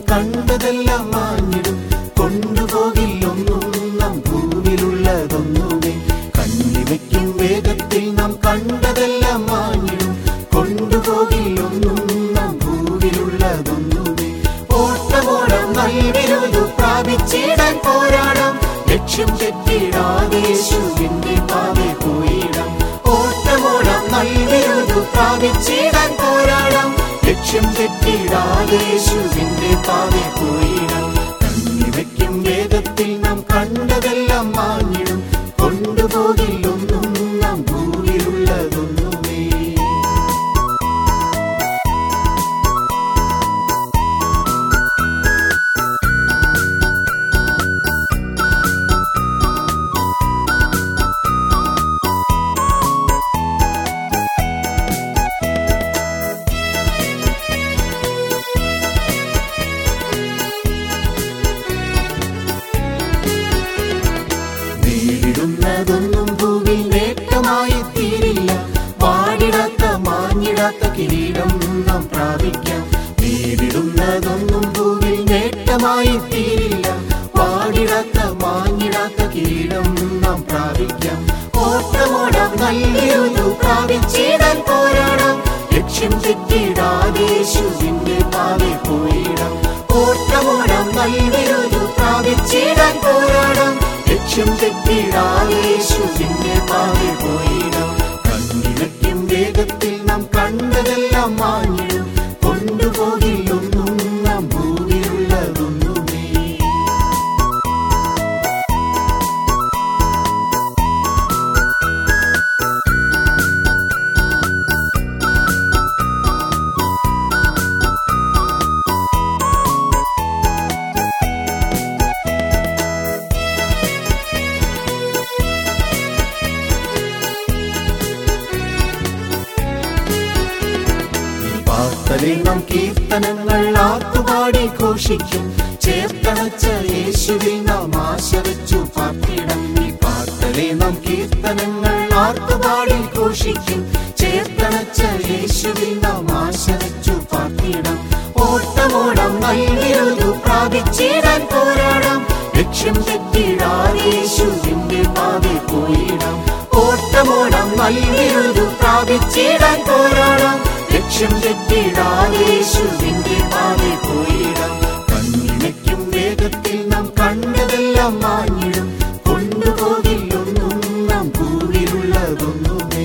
കണ്ടതെല്ലാം മാഞ്ഞിടും കൊണ്ടുപോകില്ലൊന്നും നാം ഭൂവിലുള്ളതൊന്നുമേ കണ്ണിവയ്ക്കും വേഗത്തിൽ നാം കണ്ടതെല്ലാം മാഞ്ഞിടും കൊണ്ടുപോകില്ലൊന്നും നാം ഭൂവിലുള്ളതൊന്നുമേ ഓട്ടമോടം നൽവിരുതു പ്രാപിച്ചിടാൻ പോരാടാം ലക്ഷ്യം തെറ്റിടാതേശുവിന്റെ പാതെ പോയിടാം ഓട്ടമോടം നൽവിരുതു പ്രാപിച്ചിടാൻ പോരാടാം ലക്ഷ്യം തെറ്റിടാതേശുവിന്റെ പാതെ പോയിടാം കണ്ണിവയ്ക്കും വേഗത്തിൽ നാം കണ്ടതെല്ലാം മാഞ്ഞിടും കൊണ്ടുപോകില്ലൊന്നും നാം ഭൂവിലുള്ളതൊന്നുമേ നേരിടുന്നതൊന്നും ഭൂവിൽ നേട്ടമായി തീരില്ല വാടിടാത്ത മാഞ്ഞിടാത്ത കിരീടം നാം പ്രാപിക്കാം നേരിടുന്നതൊന്നും ഭൂവിൽ നേട്ടമായി തീരില്ല വാടിടാത്ത മാഞ്ഞിടാത്ത കിരീടം നാം പ്രാപിക്കാം ഓട്ടമോടാം നല്ലൊരു പ്രാപിച്ചിടാൻ പോരാടാം ലക്ഷ്യം തെറ്റിടാതേശുവിന്റെ പാതെ പോയിടാം ഓട്ടമോടാം നല്ലൊരു പ്രാപിച്ചിടാൻ പോരാടാം ലക്ഷ്യം തെറ്റിടാതേശുവിന്റെ പാതെ പോയിടാം കണ്ണിലയ്ക്കും വേഗത്തിൽ നാം കണ്ടതെല്ലാം മാഞ്ഞിടും കൊണ്ടുപോകില്ലൊന്നും നാം ഭൂമിയിലുള്ളതൊന്നുമേ ഈ പാത്തലിൽ നാം കീർത്തനങ്ങൾ ആത്തുപാടി ഘോഷിക്കും ചേർത്തണച്ച യേശുവിൽ നാം ആശ വെച്ചു പാർത്തിടം ഈ പാത്തലെ നാം കീർത്തനങ്ങൾ ആത്തുപാടി ഘോഷിക്കും ചേർത്തണച്ച യേശുവിൽ നാം ആശ വെച്ചു പാർത്തിടം ഓട്ടമോടം നൽകിയൊരു പ്രാപിച്ചിടാൻ പോരാടാം ലക്ഷ്യം തെറ്റിടാതേശുവിന്റെ പാതെ പോയിടാം ഓട്ടമോടം നൽകിയൊരു പ്രാപിച്ചിടാൻ പോരാടാം ലക്ഷ്യം തെറ്റിടാതേശുവിന്റെ പാതെ പോയിടാം കണ്ണിനയ്ക്കും വേഗത്തിൽ നാം കണ്ടതെല്ലാം മാഞ്ഞിടും കൊണ്ടുപോകില്ലൊന്നും നാം ഭൂവിലുള്ളതൊന്നുമേ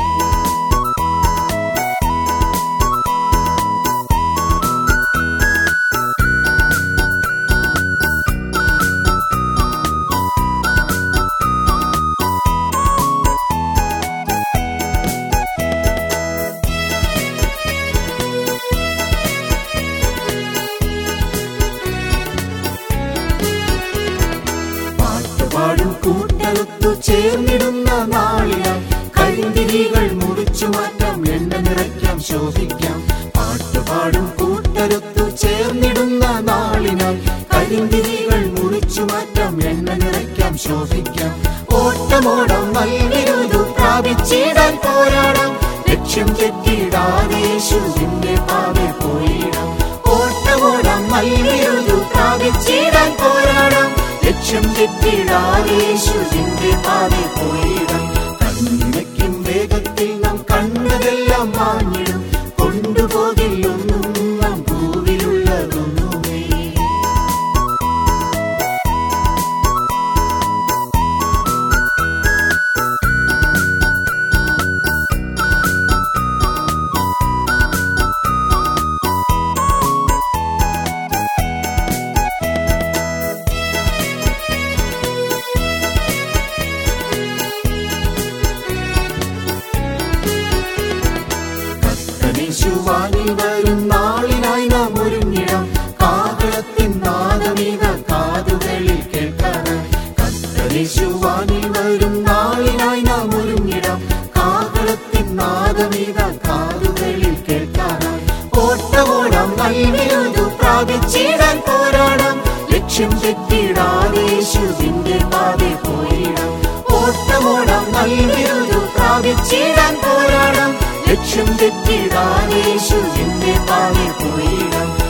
പാട്ടുപാടും കൂട്ടലൊത്തു ചേർന്നിടുന്ന നാളിലായി കരിന്തിരികൾ മുറിച്ചു മാറ്റാം എണ്ണ നിറയ്ക്കാം ശോഭിക്കാം പാട്ടുപാടും കൂട്ടലൊത്തു ചേർന്നിടുന്ന നാളിനായി കരിന്തിരികൾ മുറിച്ചു മാറ്റാം എണ്ണ നിറയ്ക്കാം ശോഭിക്കാം ഓട്ടമോടം നൽകിയൊരു പ്രാപിച്ചിടാൻ പോരാടാം ലക്ഷ്യം തെറ്റിടാതേശുവിന്റെ പാതെ പോയിടാം ഓട്ടമോടം നൽകിയൊരു പ്രാപിച്ചിടാൻ പോരാടാം ലക്ഷ്യം തെറ്റിടാതേശുവിന്റെ പാതെ പോയിടാം കണ്ണിനയ്ക്കും വേഗത്തിൽ നാം കണ്ടതെല്ലാം മാഞ്ഞിടും കൊണ്ടുപോകില്ലൊന്നും നാം ഭൂവിലുള്ളതൊന്നുമേ കർത്തനേശുവാനിൽ വരും നാളിനായി നാം ഒരുങ്ങിടാം കാഹളത്തിൻ നാദമീത കാതുകളിൽ കേൾക്കാനായി കർത്തനേശുവാനിൽ വരും നാളിനായി നാം ഒരുങ്ങിടാം കാഹളത്തിൻ നാദമീത കാതുകളിൽ കേൾക്കാനായി ഓട്ടമോടാം നൽകിയൊരു പ്രാപിച്ചിടാൻ പോരാടാം ലക്ഷ്യം തെറ്റിടാതേശുവിന്റെ പാതെ പോയിടാം ഓട്ടമോടാം നൽകിയൊരു പ്രാപിച്ചിടാൻ പോരാടാം ലക്ഷ്യം തെറ്റിടാതേശുവിന്റെ പാതെ പോയിടാം